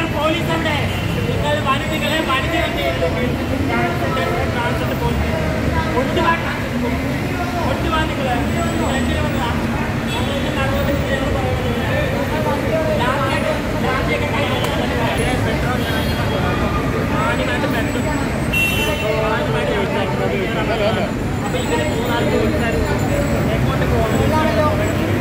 നിങ്ങൾ പോലീസ് അവിടെ നിങ്ങൾ വനിതകളെ വനിത ട്രാൻസ്ജെൻഡർ പോലീസ് കൊണ്ടുപോകാൻ കൊണ്ടുപോകാൻ നിങ്ങൾ എന്തിനു വന്നതാ ഞങ്ങൾക്ക് നടന്നത് ഞങ്ങൾ പറയുന്നത് രാത്രിയൊക്കെ രാത്രിയൊക്കെ കഴിഞ്ഞാൽ പെട്രോൾ ആദ്യമായിട്ട് പെട്രോൾ ആദ്യമായിട്ട് ചോദിച്ചാൽ അപ്പൊ ഇവര് മൂന്നാല് പോലീസുകാർ എങ്ങോട്ട് പോകുന്നത്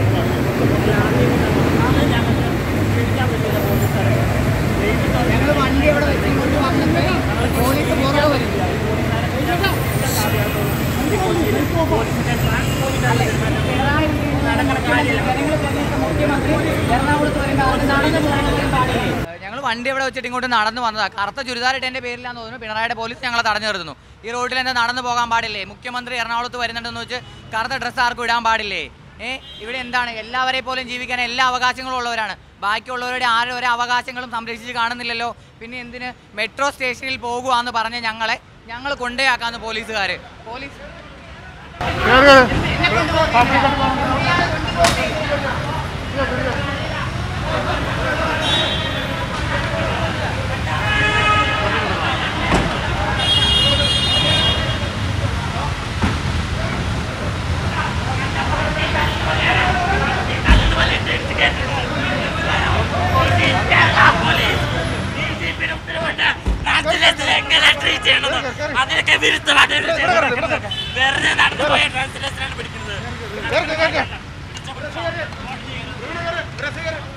ഞങ്ങൾക്ക് പിടിക്കാൻ പറ്റില്ല പോലീസുകാരെ ഞങ്ങൾ വണ്ടി അവിടെ വെച്ചുകൊണ്ട് വന്നിട്ട് പോലീസ് പുറകെ വരും മുഖ്യമന്ത്രി എറണാകുളത്ത് വരുമ്പോൾ അവർ നടന്നു പോകണമെന്ന് പാടില്ലേ ഞങ്ങൾ വണ്ടി ഇവിടെ വെച്ചിട്ട് ഇങ്ങോട്ട് നടന്നു വന്നതാ കറുത്ത ചുരിദാറിട്ട് എന്റെ പേരിലാന്ന് തോന്നുന്നു പിണറായിയുടെ പോലീസ് ഞങ്ങളെ തടഞ്ഞു നിർത്തുന്നു ഈ റോഡിൽ എന്താ നടന്നു പോകാൻ പാടില്ലേ മുഖ്യമന്ത്രി എറണാകുളത്ത് വരുന്നുണ്ടെന്ന് വെച്ച് കറുത്ത ഡ്രസ്സ് ആർക്കും ഇടാൻ പാടില്ലേ ഏ ഇവിടെ എന്താണ് എല്ലാവരെ പോലും ജീവിക്കാൻ എല്ലാ അവകാശങ്ങളും ഉള്ളവരാണ് ബാക്കിയുള്ളവരുടെ ആരും ഒരു അവകാശങ്ങളും സംരക്ഷിച്ച് കാണുന്നില്ലല്ലോ പിന്നെ എന്തിന് മെട്രോ സ്റ്റേഷനിൽ പോകുവാന്ന് പറഞ്ഞ് ഞങ്ങളെ ഞങ്ങൾ കൊണ്ടേയാക്കാന്ന് പോലീസുകാർ പോലീസ് അതിനൊക്കെ വിരുദ്ധമായിട്ട് ഇവര് ചെയ്യുന്നത്. വെറുതെ നടന്നു പോയ ട്രാൻസ്ലേഷനാണ് പിടിക്കുന്നത്